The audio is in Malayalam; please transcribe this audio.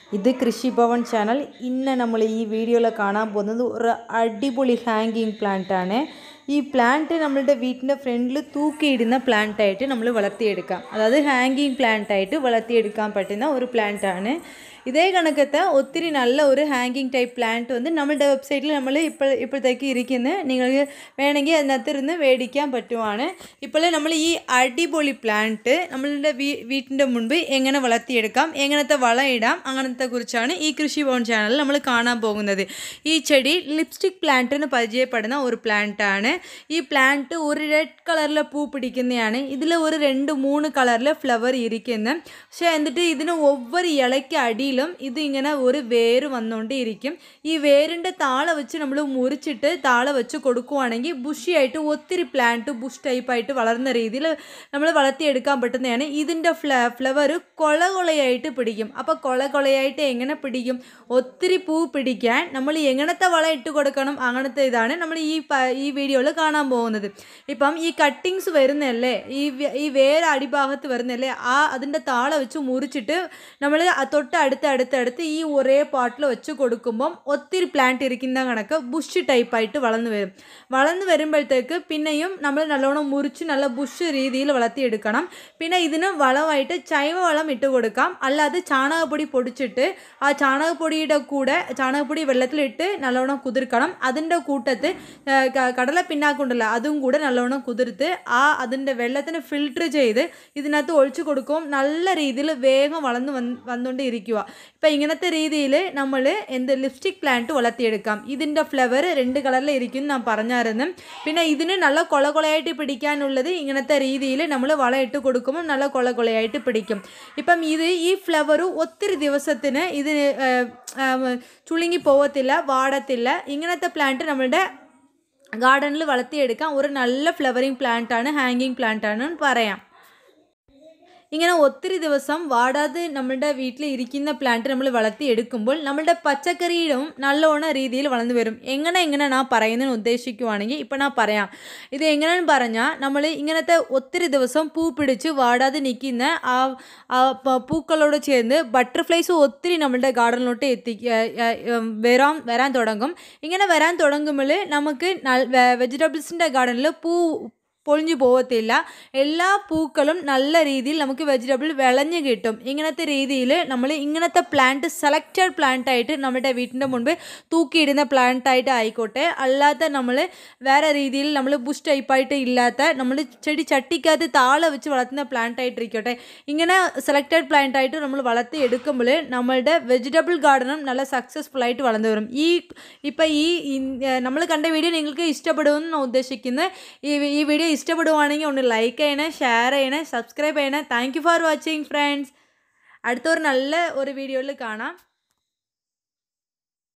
ഇത് കൃഷിഭവൻ ചാനൽ ഇന്ന് നമ്മൾ ഈ വീഡിയോയിൽ കാണാൻ പോകുന്നത് ഒരു അടിപൊളി ഹാങ്കിങ് പ്ലാന്റ് ആണ് ഈ പ്ലാന്റ് നമ്മളുടെ വീട്ടിൻ്റെ ഫ്രണ്ടിൽ തൂക്കിയിടുന്ന പ്ലാന്റ് ആയിട്ട് നമ്മൾ വളർത്തിയെടുക്കാം അതായത് ഹാങ്കിങ് പ്ലാന്റ് ആയിട്ട് വളർത്തിയെടുക്കാൻ പറ്റുന്ന ഒരു പ്ലാന്റ് ആണ് ഇതേ കണക്കത്തെ ഒത്തിരി നല്ല ഒരു ഹാങ്കിങ് ടൈപ്പ് പ്ലാന്റ് വന്ന് നമ്മളുടെ വെബ്സൈറ്റിൽ നമ്മൾ ഇപ്പോൾ ഇപ്പോഴത്തേക്ക് ഇരിക്കുന്നത് നിങ്ങൾക്ക് വേണമെങ്കിൽ അതിനകത്ത് ഇരുന്ന് മേടിക്കാൻ പറ്റുവാണ് ഇപ്പോൾ നമ്മൾ ഈ അടിപൊളി പ്ലാന്റ് നമ്മളുടെ വീ വീട്ടിൻ്റെ മുൻപ് എങ്ങനെ വളർത്തിയെടുക്കാം എങ്ങനത്തെ വളം ഇടാം അങ്ങനത്തെ കുറിച്ചാണ് ഈ കൃഷി ഭവൻ ചാനലിൽ നമ്മൾ കാണാൻ പോകുന്നത് ഈ ചെടി ലിപ്സ്റ്റിക് പ്ലാന്റ് എന്ന് പരിചയപ്പെടുന്ന ഒരു പ്ലാന്റ് ആണ് ഈ പ്ലാന്റ് ഒരു റെഡ് കളറിലെ പൂ പിടിക്കുന്നതാണ് ഇതിൽ ഒരു രണ്ട് മൂന്ന് കളറിലെ ഫ്ലവർ ഇരിക്കുന്നത് പക്ഷേ എന്നിട്ട് ഇതിന് ഒവ്വൊരു ഇലയ്ക്ക് അടിയിലും ഇത് ഇങ്ങനെ ഒരു വേര് വന്നുകൊണ്ടേയിരിക്കും ഈ വേരിൻ്റെ താള വെച്ച് നമ്മൾ മുറിച്ചിട്ട് താള വെച്ച് കൊടുക്കുവാണെങ്കിൽ ബുഷിയായിട്ട് ഒത്തിരി പ്ലാന്റ് ബുഷ് ടൈപ്പായിട്ട് വളർന്ന രീതിയിൽ നമ്മൾ വളർത്തിയെടുക്കാൻ പറ്റുന്നതാണ് ഇതിൻ്റെ ഫ്ല ഫ്ലവർ കൊള കൊളയായിട്ട് പിടിക്കും അപ്പോൾ കൊള കൊളയായിട്ട് എങ്ങനെ പിടിക്കും ഒത്തിരി പൂ പിടിക്കാൻ നമ്മൾ എങ്ങനത്തെ വളം ഇട്ട് കൊടുക്കണം അങ്ങനത്തെ ഇതാണ് നമ്മൾ ഈ പ- ഈ വീഡിയോയിൽ കാണാൻ പോകുന്നത് ഇപ്പം ഈ കട്ടിങ്സ് വരുന്നല്ലേ ഈ വേ- ഈ വേറെ അടിഭാഗത്ത് വരുന്നല്ലേ ആ അതിൻ്റെ താള വെച്ച് മുറിച്ചിട്ട് നമ്മൾ തൊട്ട് അടുത്ത് അടുത്ത് അടുത്ത് ഈ ഒരേ പാട്ടിൽ വെച്ച് കൊടുക്കുമ്പം ഒത്തിരി പ്ലാന്റ് ഇരിക്കുന്ന കണക്ക് ബുഷ് ടൈപ്പായിട്ട് വളർന്നു വരും വളർന്നു വരുമ്പോഴത്തേക്ക് പിന്നെയും നമ്മൾ നല്ലോണം മുറിച്ച് നല്ല ബുഷ് രീതിയിൽ വളർത്തിയെടുക്കണം പിന്നെ ഇതിന് വളമായിട്ട് ജൈവവളം ഇട്ട് കൊടുക്കാം അല്ലാതെ ചാണകപ്പൊടി പൊടിച്ചിട്ട് ആ ചാണകപ്പൊടിയുടെ കൂടെ ചാണകപ്പൊടി വെള്ളത്തിലിട്ട് നല്ലോണം കുതിർക്കണം അതിൻ്റെ കൂട്ടത്ത് ആ, ക- കടല പിന്നാക്കുണ്ടല്ലോ അതും കൂടെ നല്ലോണം കുതിർത്ത് ആ അതിൻ്റെ വെള്ളത്തിന് ഫിൽട്ടർ ചെയ്ത് ഇതിനകത്ത് ഒഴിച്ചു കൊടുക്കും നല്ല രീതിയിൽ വേഗം വളർന്നു വന്ന് വന്നുകൊണ്ട് ഇരിക്കുക ഇപ്പം ഇങ്ങനത്തെ രീതിയിൽ നമ്മൾ എന്ത് ലിപ്സ്റ്റിക് പ്ലാന്റ് വളർത്തിയെടുക്കാം ഇതിൻ്റെ ഫ്ലവർ രണ്ട് കളറിൽ ഇരിക്കും ഞാൻ പറഞ്ഞായിരുന്നു പിന്നെ ഇതിന് നല്ല കൊള കൊളയായിട്ട് പിടിക്കാനുള്ളത് ഇങ്ങനത്തെ രീതിയിൽ നമ്മൾ വളമിട്ട് കൊടുക്കുമ്പോൾ നല്ല കൊള കൊളയായിട്ട് പിടിക്കും ഇപ്പം ഇത് ഈ ഫ്ലവർ ഒത്തിരി ദിവസത്തിന് ഇതിന് ഏഹ്, ഏഹ്, ചുളുങ്ങി പോവത്തില്ല വാടത്തില്ല ഇങ്ങനത്തെ പ്ലാന്റ് നമ്മളുടെ ഗാർഡനിൽ വളർത്തിയെടുക്കാം ഒരു നല്ല ഫ്ലവറിങ് പ്ലാന്റ് ആണ് ഹാങ്ങിങ് പ്ലാന്റ് ആണ് പറയാം ഇങ്ങനെ ഒത്തിരി ദിവസം വാടാതെ നമ്മളുടെ വീട്ടിൽ ഇരിക്കുന്ന പ്ലാന്റ് നമ്മൾ വളർത്തിയെടുക്കുമ്പോൾ നമ്മളുടെ പച്ചക്കറിയിലും നല്ലോണം രീതിയിൽ വളർന്നു വരും എങ്ങനെ എങ്ങനെ ഞാൻ പറയുന്നതിന് ഉദ്ദേശിക്കുവാണെങ്കിൽ ഇപ്പം ഞാൻ പറയാം ഇത് എങ്ങനെയാണെന്ന് പറഞ്ഞാൽ നമ്മൾ ഇങ്ങനത്തെ ഒത്തിരി ദിവസം പൂ പിടിച്ച് വാടാതെ നിൽക്കുന്ന ആ ആ പ- പൂക്കളോട് ചേർന്ന് ബട്ടർഫ്ലൈസ് ഒത്തിരി നമ്മളുടെ ഗാർഡനിലോട്ട് എത്തി വരാൻ വരാൻ തുടങ്ങും ഇങ്ങനെ വരാൻ തുടങ്ങുമ്പോൾ നമുക്ക് വെജിറ്റബിൾസിൻ്റെ ഗാർഡനിൽ പൂ പൊളിഞ്ഞു പോകത്തില്ല എല്ലാ പൂക്കളും നല്ല രീതിയിൽ നമുക്ക് വെജിറ്റബിൾ വിളഞ്ഞ് കിട്ടും ഇങ്ങനത്തെ രീതിയിൽ നമ്മൾ ഇങ്ങനത്തെ പ്ലാന്റ് സെലക്റ്റഡ് പ്ലാന്റ് ആയിട്ട് നമ്മുടെ വീട്ടിൻ്റെ മുൻപ് തൂക്കിയിടുന്ന പ്ലാന്റ് ആയിട്ട് ആയിക്കോട്ടെ അല്ലാത്ത നമ്മൾ വേറെ രീതിയിൽ നമ്മൾ ബുഷ് ടൈപ്പായിട്ട് ഇല്ലാത്ത നമ്മൾ ചെടി ചട്ടിക്കകത്ത് താള വെച്ച് വളർത്തുന്ന പ്ലാന്റ് ആയിട്ടിരിക്കട്ടെ ഇങ്ങനെ സെലക്റ്റഡ് പ്ലാന്റ് ആയിട്ട് നമ്മൾ വളർത്തി എടുക്കുമ്പോൾ നമ്മളുടെ വെജിറ്റബിൾ ഗാർഡനും നല്ല സക്സസ്ഫുൾ ആയിട്ട് വളർന്നു വരും ഈ ഇപ്പം ഈ നമ്മൾ കണ്ട വീഡിയോ നിങ്ങൾക്ക് ഇഷ്ടപ്പെടുമെന്ന് ഞാൻ ഉദ്ദേശിക്കുന്നത് ഈ ഈ വീഡിയോ ഇഷ്ടപ്പെടുവാണെങ്കിൽ ഒന്ന് ലൈക്ക് ചെയ്യണേ ഷെയർ ചെയ്യണേ സബ്സ്ക്രൈബ് ചെയ്യണേ thank you for watching friends അടുത്തൊരു നല്ല ഒരു വീഡിയോയിൽ കാണാം